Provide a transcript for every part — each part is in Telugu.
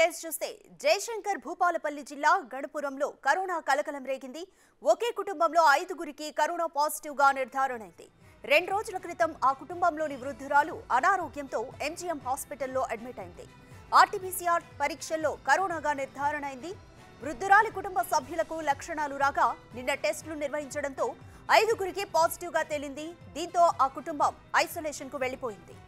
డీటెయిల్స్ చూస్తే జయశంకర్ భూపాలపల్లి జిల్లా గణపురంలో కరోనా కలకలం రేగింది ఒకే కుటుంబంలో ఐదుగురికి కరోనా పాజిటివ్ గా నిర్ధారణైంది రెండు రోజుల క్రితం ఆ కుటుంబంలోని వృద్ధురాలు అనారోగ్యంతో ఎంజీఎం హాస్పిటల్లో అడ్మిట్ అయింది ఆర్టీపీసీఆర్ పరీక్షల్లో కరోనాగా నిర్ధారణ అయింది వృద్ధురాలి కుటుంబ సభ్యులకు లక్షణాలు రాగా నిన్న టెస్టులు నిర్వహించడంతో ఐదుగురికి పాజిటివ్ గా తేలింది దీంతో ఆ కుటుంబం ఐసోలేషన్ కు వెళ్లిపోయింది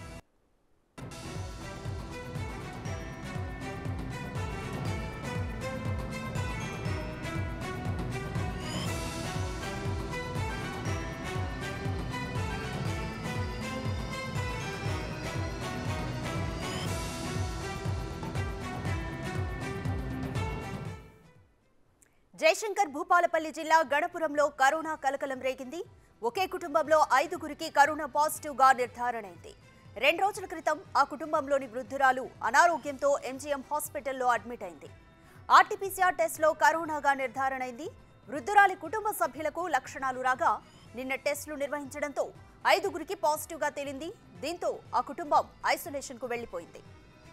జయశంకర్ భూపాలపల్లి జిల్లా గణపురంలో కరోనా కలకలం రేగింది ఒకే కుటుంబంలో ఐదుగురికి కరోనా పాజిటివ్ గా నిర్ధారణైంది రెండు రోజుల క్రితం ఆ కుటుంబంలోని వృద్ధురాలు అనారోగ్యంతో ఎంజీఎం హాస్పిటల్లో అడ్మిట్ అయింది ఆర్టీపీసీఆర్ టెస్ట్లో కరోనాగా నిర్ధారణైంది వృద్ధురాలి కుటుంబ సభ్యులకు లక్షణాలు రాగా నిన్న టెస్టులు నిర్వహించడంతో ఐదుగురికి పాజిటివ్ గా తేలింది దీంతో ఆ కుటుంబం ఐసోలేషన్ కు వెళ్లిపోయింది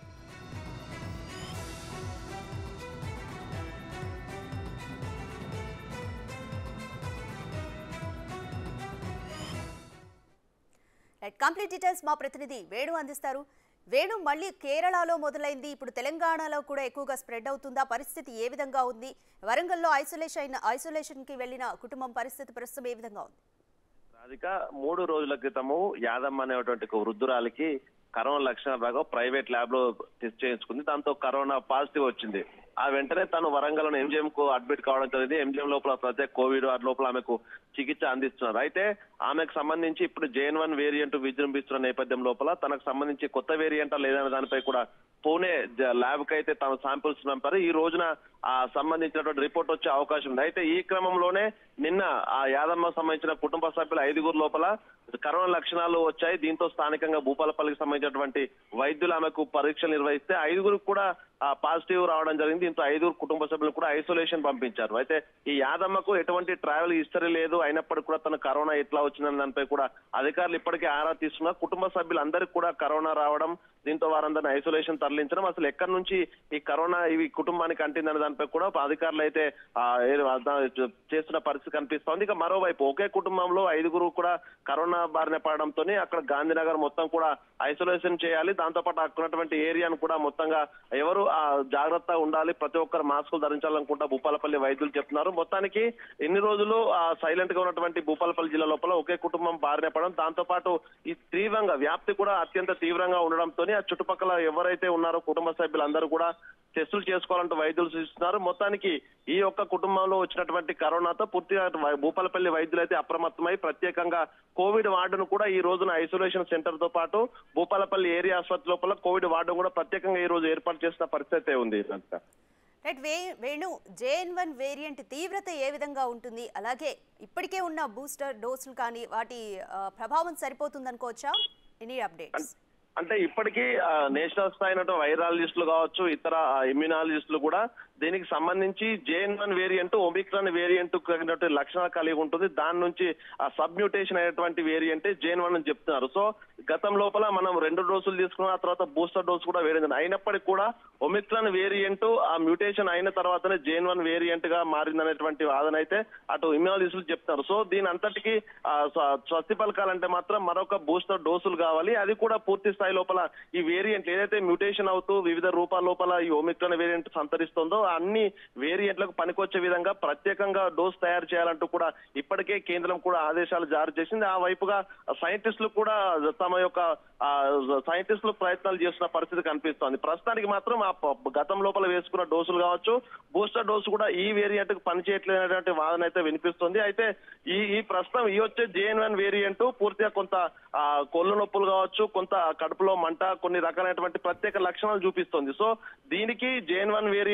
రైట్ కంప్లీట్ డీటెయిల్స్ మా ప్రతినిధి వేణు అందిస్తారు వేణు మళ్ళీ కేరళలో మొదలైంది ఇప్పుడు తెలంగాణలో కూడా ఎక్కువగా స్ప్రెడ్ అవుతుందా పరిస్థితి ఏ విధంగా ఉంది వరంగల్లో ఐసోలేషన్ ఐసోలేషన్ కి వెళ్ళిన కుటుంబం పరిస్థితి ప్రస్తుతం ఏ విధంగా ఉంది రాధిక మూడు రోజుల క్రితము యాదమ్మ అనేటువంటి ఒక వృద్ధురాలికి కరోనా లక్షణాల భాగం ప్రైవేట్ ల్యాబ్ లో టెస్ట్ చేయించుకుంది దాంతో కరోనా పాజిటివ్ వచ్చింది ఆ వెంటనే తను వరంగల్ ఎంజిఎం కు అడ్మిట్ కావడం జరిగింది ఎంజిఎం లోపల ప్రత్యేక కోవిడ్ వార్డు లోపల ఆమెకు చికిత్స అందిస్తున్నారు అయితే ఆమెకు సంబంధించి ఇప్పుడు జేఎన్ వన్ వేరియంట్ విజృంభిస్తున్న నేపథ్యం లోపల తనకు సంబంధించి కొత్త వేరియంట్ లేదనే దానిపై కూడా పూణే ల్యాబ్ కి అయితే తమ శాంపిల్స్ పంపారు ఈ రోజున ఆ సంబంధించినటువంటి రిపోర్ట్ వచ్చే అవకాశం ఉంది అయితే ఈ క్రమంలోనే నిన్న ఆ యాదమ్మ సంబంధించిన కుటుంబ సభ్యుల ఐదుగురు లోపల కరోనా లక్షణాలు వచ్చాయి దీంతో స్థానికంగా భూపాలపల్లికి సంబంధించినటువంటి వైద్యులు ఆమెకు పరీక్షలు నిర్వహిస్తే ఐదుగురు కూడా పాజిటివ్ రావడం జరిగింది దీంతో ఐదుగురు కుటుంబ సభ్యులు కూడా ఐసోలేషన్ పంపించారు అయితే ఈ యాదమ్మకు ఎటువంటి ట్రావెల్ హిస్టరీ లేదు అయినప్పటికీ కూడా తన కరోనా ఎట్లా వచ్చిందన్న దానిపై కూడా అధికారులు ఇప్పటికే ఆరా తీస్తున్నారు కుటుంబ సభ్యులందరికీ కూడా కరోనా రావడం దీంతో వారందరిని ఐసోలేషన్ తరలించడం అసలు ఎక్కడి నుంచి ఈ కరోనా ఇవి కుటుంబానికి అంటిందనే దానిపై కూడా అధికారులు అయితే ఆ, ఏ- ఆ, చేస్తున్న పరిస్థితి కనిపిస్తోంది ఇక మరోవైపు ఒకే కుటుంబంలో ఐదుగురు కూడా కరోనా బారిన పడడంతో అక్కడ గాంధీనగర్ మొత్తం కూడా ఐసోలేషన్ చేయాలి దాంతో పాటు అక్కడ ఉన్నటువంటి ఏరియాను కూడా మొత్తంగా ఎవరు ఆ జాగ్రత్త ఉండాలి ప్రతి ఒక్కరు మాస్కులు ధరించాలనుకుంటా భూపాలపల్లి వైద్యులు చెప్తున్నారు మొత్తానికి ఎన్ని రోజులు సైలెంట్ గా ఉన్నటువంటి భూపాలపల్లి జిల్లా లోపల ఒకే కుటుంబం బారిన పడడం దాంతో పాటు ఈ తీవ్రంగా వ్యాప్తి కూడా అత్యంత తీవ్రంగా ఉండడంతో ఆ చుట్టుపక్కల ఎవరైతే ఉన్నారో కుటుంబ సభ్యులందరూ కూడా టెస్టులు చేసుకోవాలంటూ వైద్యులు సూచిస్తున్నారు మొత్తానికి ఈ యొక్క కుటుంబంలో వచ్చినటువంటి కరోనాతో పూర్తిగా వై- భూపాలపల్లి వైద్యులు అయితే అప్రమత్తమై ప్రత్యేకంగా కోవిడ్ వార్డును కూడా ఈ రోజున ఐసోలేషన్ సెంటర్ తో పాటు భూపాలపల్లి ఏరియా ఆసుపత్రి లోపల కోవిడ్ వార్డు కూడా ప్రత్యేకంగా ఈ రోజు ఏర్పాటు చేసిన పరిస్థితి ఉంది రంజిత. రైట్ వే వేణు జేఎన్ వన్ వేరియంట్ తీవ్రత ఏ విధంగా ఉంటుంది అలాగే ఇప్పటికే ఉన్న బూస్టర్ డోసులు కానీ వాటి ఆ, ప్రభావం సరిపోతుందనుకోవచ్చా ఎనీ అప్డేట్స్ అంటే ఇప్పటికీ ఆ, నేషనల్ స్థాయి వైరాలజిస్టులు కావచ్చు ఇతర ఆ, ఇమ్యునాలజిస్టులు కూడా దీనికి సంబంధించి JN one variant Omicron variant కలిగినటువంటి లక్షణాలు కలిగి ఉంటుంది దాని నుంచి ఆ సబ్ మ్యూటేషన్ అయినటువంటి వేరియంటే జేఎన్ వన్ అని చెప్తున్నారు సో గతం లోపల మనం రెండు డోసులు తీసుకున్న ఆ తర్వాత బూస్టర్ డోస్ కూడా వేరింది అయినప్పటికీ కూడా ఒమిక్రాన్ వేరియంట్ ఆ మ్యూటేషన్ అయిన తర్వాతనే జేఎన్ వన్ వేరియంట్ గా మారిందనేటువంటి వాదన అయితే అటు ఇమ్యునాలజిస్టులు చెప్తున్నారు సో దీని అంతటికి ఆ, స్వ- స్వస్తి పలకాలంటే మాత్రం మరొక బూస్టర్ డోసులు కావాలి అది కూడా పూర్తి స్థాయి లోపల ఈ వేరియంట్ ఏదైతే మ్యూటేషన్ అవుతూ వివిధ రూపాల లోపల ఈ ఒమిక్రాన్ వేరియంట్ సంతరిస్తుందో ఆ అన్ని వేరియంట్లకు పనికొచ్చే విధంగా ప్రత్యేకంగా డోస్ తయారు చేయాలంటూ కూడా ఇప్పటికే కేంద్రం కూడా ఆదేశాలు జారీ చేసింది ఆ వైపుగా సైంటిస్టులు కూడా తమ యొక్క ఆ, సైంటిస్టులు ప్రయత్నాలు చేస్తున్న పరిస్థితి కనిపిస్తోంది ప్రస్తుతానికి మాత్రం ఆ ప- గతం లోపల వేసుకున్న డోసులు కావచ్చు బూస్టర్ డోసు కూడా ఈ వేరియంట్ కు పనిచేయట్లేదనేటువంటి వాదన అయితే వినిపిస్తుంది అయితే ఈ ఈ ప్రస్తుతం ఈ వచ్చే జేఎన్ వన్ వేరియంట్ పూర్తిగా కొంత ఆ, కొల్లు నొప్పులు కావచ్చు కొంత కడుపులో మంట కొన్ని రకాలైనటువంటి ప్రత్యేక లక్షణాలు చూపిస్తుంది సో దీనికి జేఎన్ వన్ వేరియంట్ కి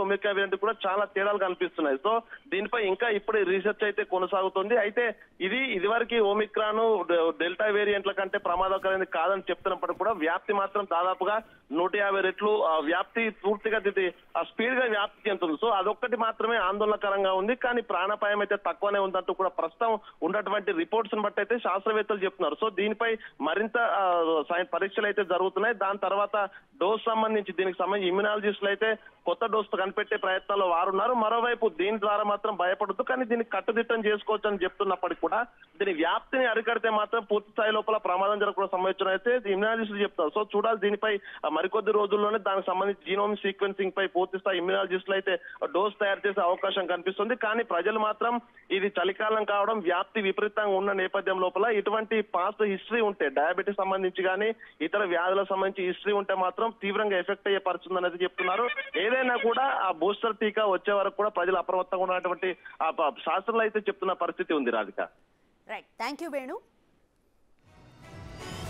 ఒమిక్రా వేరియంట్ కూడా చాలా తేడాలు కనిపిస్తున్నాయి సో దీనిపై ఇంకా ఇప్పుడు రీసెర్చ్ అయితే కొనసాగుతుంది అయితే ఇది ఇదివరకు ఒమిక్రాను డె- డెల్టా వేరియంట్ల కంటే ప్రమాదకరమైనది కాదని చెప్తున్నప్పటికీ కూడా వ్యాప్తి మాత్రం దాదాపుగా నూట యాభై రెట్లు ఆ వ్యాప్తి పూర్తిగా ఇది ఆ స్పీడ్ గా వ్యాప్తి చెందుతుంది సో అదొక్కటి మాత్రమే ఆందోళనకరంగా ఉంది కానీ ప్రాణాపాయం అయితే తక్కువనే ఉందంటూ కూడా ప్రస్తుతం ఉన్నటువంటి రిపోర్ట్స్ బట్టి అయితే శాస్త్రవేత్తలు చెప్తున్నారు సో దీనిపై మరింత ఆ, సై- పరీక్షలు అయితే జరుగుతున్నాయి దాని తర్వాత డోస్ సంబంధించి దీనికి సంబంధించి ఇమ్యునాలజిస్టులు అయితే కొత్త డోస్ కనిపెట్టే ప్రయత్నాల్లో వారు ఉన్నారు మరోవైపు దీని ద్వారా మాత్రం భయపడద్దు కానీ దీన్ని కట్టుదిట్టం చేసుకోవచ్చు అని చెప్తున్నప్పటికీ కూడా దీని వ్యాప్తిని అరికడితే మాత్రం పూర్తి స్థాయి లోపల ప్రమాదం జరగకుండా సంబంధించిన అయితే ఇమ్యునాలజిస్టులు చెప్తారు సో చూడాలి దీనిపై ఆ, మరికొద్ది రోజుల్లోనే దానికి సంబంధించి జీనోమ్ సీక్వెన్సింగ్ పై పూర్తి స్థాయి ఇమ్యునాలజిస్టులు అయితే డోస్ తయారు చేసే అవకాశం కనిపిస్తుంది కానీ ప్రజలు మాత్రం ఇది చలికాలం కావడం వ్యాప్తి విపరీతంగా ఉన్న నేపథ్యం లోపల ఇటువంటి పాస్ట్ హిస్టరీ ఉంటే డయాబెటీస్ సంబంధించి కానీ ఇతర వ్యాధులకు సంబంధించి హిస్టరీ ఉంటే మాత్రం తీవ్రంగా ఎఫెక్ట్ అయ్యే పరిస్థితి అనేది చెప్తున్నారు ఏదైనా కూడా ఆ బూస్టర్ టీకా వచ్చే వరకు కూడా ప్రజలు అప్రమత్తంగా ఉన్నటువంటి ఆ ప- శాస్త్రంలో అయితే చెప్తున్న పరిస్థితి ఉంది Radhika right thank you Venu